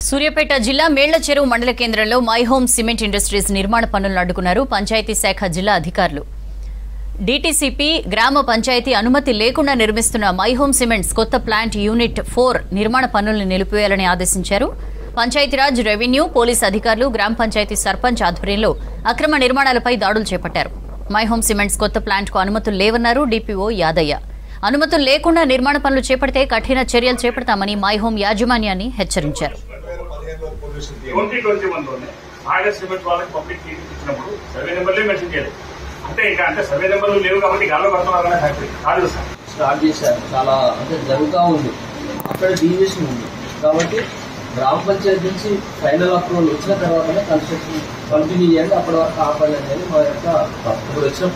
సూర్యాపేట జిల్లా మేళ్ల చెరువు మండల కేంద్రంలో మై హోమ్ సిమెంట్ ఇండస్ట్రీస్ నిర్మాణ పనులను అడ్డుకున్నారు పంచాయతీ శాఖ జిల్లా అధికారులు డీటీసీపీ గ్రామ పంచాయతీ అనుమతి లేకుండా నిర్మిస్తున్న మై హోమ్ సిమెంట్స్ కొత్త ప్లాంట్ యూనిట్ ఫోర్ నిర్మాణ పనులను నిలిపివేయాలని ఆదేశించారు పంచాయతీరాజ్ రెవెన్యూ పోలీస్ అధికారులు గ్రామ పంచాయతీ సర్పంచ్ ఆధ్వర్యంలో అక్రమ నిర్మాణాలపై దాడులు చేపట్టారు మై హోమ్ సిమెంట్స్ కొత్త ప్లాంట్కు అనుమతులు లేవన్నారు డీపీఓ యాదయ్య అనుమతులు లేకుండా నిర్మాణ పనులు చేపడితే కఠిన చర్యలు చేపడతామని మై హోమ్ యాజమాన్యాన్ని హెచ్చరించారు ట్వంటీ ట్వంటీ వన్ లోనే ఆగస్ట్ సిమెంట్ వాళ్ళకి పబ్లిక్ క్లినిక్ ఇచ్చినప్పుడు సర్వే నెంబర్లే మెన్షన్ చేయలేదు అంటే ఇక అంటే సర్వే నెంబర్లు లేవు కాబట్టి గాల్లో పడుతున్నారు అనే ఫ్యాక్టరీ కాదు సార్ స్టార్ట్ చేశారు చాలా అంటే జరుగుతూ ఉంది అక్కడ డీవియేషన్ ఉంది కాబట్టి గ్రామ పంచాయతీ నుంచి ఫైనల్ అప్రూవల్ వచ్చిన తర్వాతనే కన్స్ట్రక్షన్ కంటిన్యూ చేయండి అప్పటి వరకు ఆపండి అనేది మా యొక్క ఇప్పుడు వచ్చిన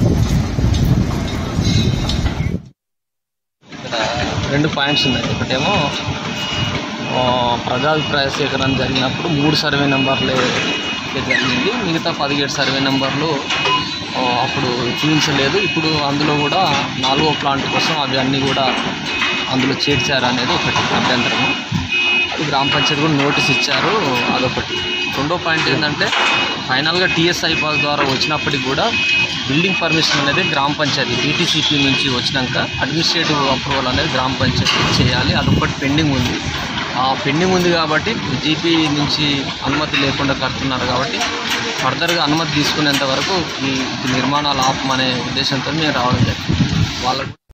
ఇక్కడ రెండు పాయింట్స్ ఉన్నాయి ఒకటేమో ఆ, ప్రజాభిప్రాయ సేకరణ జరిగినప్పుడు మూడు సర్వే నెంబర్లే జరిగింది మిగతా పదిహేడు సర్వే నెంబర్లు ఆ, అప్పుడు చూపించలేదు ఇప్పుడు అందులో కూడా నాలుగో ప్లాంట్ కోసం అవి అన్నీ కూడా అందులో చేర్చారు అనేది ఒకటి అభ్యంతరము అది గ్రామ పంచాయతీ కూడా నోటీస్ ఇచ్చారు అదొకటి రెండో పాయింట్ ఏంటంటే ఫైనల్గా టీఎస్ఐ పాస్ ద్వారా వచ్చినప్పటికి కూడా బిల్డింగ్ పర్మిషన్ అనేది గ్రామ పంచాయతీ డిటీసీపీ నుంచి వచ్చినాక అడ్మినిస్ట్రేటివ్ అప్రూవల్ అనేది గ్రామ పంచాయతీ చేయాలి అదొకటి పెండింగ్ ఉంది ఆ పెండింగ్ ఉంది కాబట్టి జీపీ నుంచి అనుమతి లేకుండా కడుతున్నారు కాబట్టి ఫర్దర్గా అనుమతి తీసుకునేంత వరకు ఈ నిర్మాణాలు ఆపమనే ఉద్దేశంతో మేము రావడం జరిగింది వాళ్ళకు